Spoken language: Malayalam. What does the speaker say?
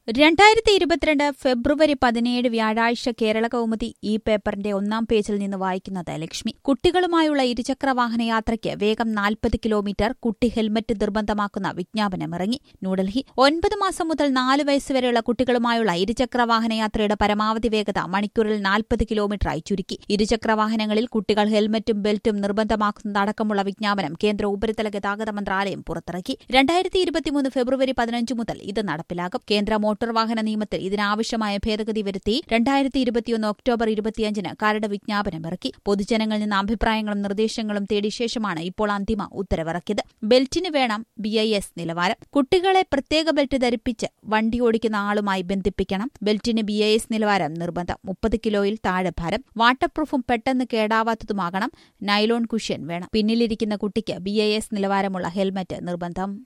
രണ്ടായിരത്തി ഇരുപത്തിരണ്ട് ഫെബ്രുവരി പതിനേഴ് വ്യാഴാഴ്ച കേരള കൗമുദി ഈ പേപ്പറിന്റെ ഒന്നാം പേജിൽ നിന്ന് വായിക്കുന്നത് ലക്ഷ്മി കുട്ടികളുമായുള്ള ഇരുചക്രവാഹന യാത്രയ്ക്ക് വേഗം നാൽപ്പത് കിലോമീറ്റർ കുട്ടി ഹെൽമറ്റ് നിർബന്ധമാക്കുന്ന വിജ്ഞാപനമിറങ്ങി ന്യൂഡൽഹി ഒൻപത് മാസം മുതൽ നാല് വയസ്സുവരെയുള്ള കുട്ടികളുമായുള്ള ഇരുചക്രവാഹന യാത്രയുടെ പരമാവധി വേഗത മണിക്കൂറിൽ നാൽപ്പത് കിലോമീറ്ററായി ചുരുക്കി ഇരുചക്രവാഹനങ്ങളിൽ കുട്ടികൾ ഹെൽമറ്റും ബെൽറ്റും നിർബന്ധമാക്കുന്നതടക്കമുള്ള വിജ്ഞാപനം കേന്ദ്ര ഉപരിതല ഗതാഗത മന്ത്രാലയം പുറത്തിറക്കി രണ്ടായിരത്തി ഇരുപത്തിമൂന്ന് ഫെബ്രുവരി പതിനഞ്ച് മുതൽ ഇത് നടപ്പിലാകും കേന്ദ്ര മോട്ടോർ വാഹന നിയമത്തിൽ ഇതിനാവശ്യമായ ഭേദഗതി വരുത്തി രണ്ടായിരത്തി ഇരുപത്തിയൊന്ന് ഒക്ടോബർ ഇരുപത്തിയഞ്ചിന് കരട് വിജ്ഞാപനമിറക്കി പൊതുജനങ്ങളിൽ നിന്ന് അഭിപ്രായങ്ങളും നിർദ്ദേശങ്ങളും തേടിയ ശേഷമാണ് ഇപ്പോൾ അന്തിമ ഉത്തരവിറക്കിയത് ബെൽറ്റിന് വേണം ബി ഐ എസ് നിലവാരം കുട്ടികളെ പ്രത്യേക ബെൽറ്റ് ധരിപ്പിച്ച് വണ്ടി ഓടിക്കുന്ന ആളുമായി ബന്ധിപ്പിക്കണം ബെൽറ്റിന് ബി ഐ എസ് നിലവാരം നിർബന്ധം മുപ്പത് കിലോയിൽ താഴെ ഭാരം വാട്ടർ പ്രൂഫും പെട്ടെന്ന് കേടാവാത്തതുമാകണം നൈലോൺ കുഷ്യൻ വേണം പിന്നിലിരിക്കുന്ന കുട്ടിക്ക് ബി ഐ എസ് നിലവാരമുള്ള ഹെൽമറ്റ് നിർബന്ധം